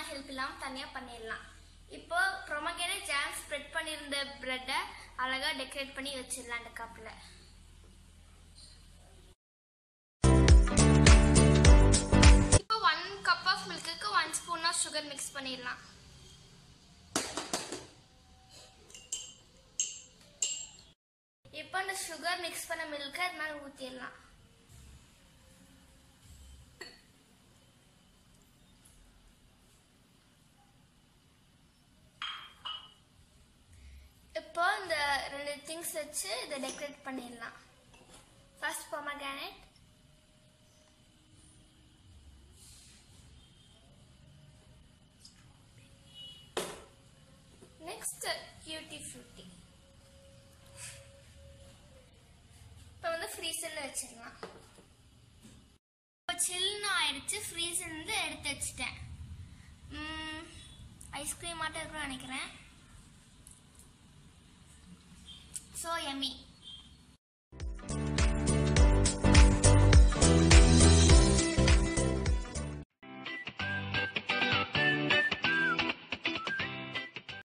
help இல்லாமல் தனியாக பண்ணிடலாம் இப்போ ப்ரொமகேனட் ஜாம் ஸ்ப்ரெட் பண்ணியிருந்த பிரெட்டை அழகாக டெக்கரேட் பண்ணி வச்சிடலாம் அந்த கப்பில் இப்போ ஒன் கப் ஆஃப் மில்க்குக்கு one spoon of sugar mix பண்ணிடலாம் இப்போ அந்த சுகர் மிக்ஸ் பண்ண மில்கை அது மேலே ஊற்றிடலாம் இப்போ இந்த ரெண்டு திங்ஸ் வச்சு இதை டெக்கரேட் பண்ணிடலாம் ஃபர்ஸ்ட் பொமக்ரானட் நெக்ஸ்ட் கியூட்டி ஃப்ரூட்டி இப்போ வந்து ஃப்ரீசரில் வச்சிடலாம் இப்போ சில்லுன்னு ஆயிடுச்சு ஃப்ரீசர்லேருந்து எடுத்து வச்சுட்டேன் ஐஸ்கிரீம் மாட்டம் இருக்குன்னு நினைக்கிறேன் ஸோ எம்மி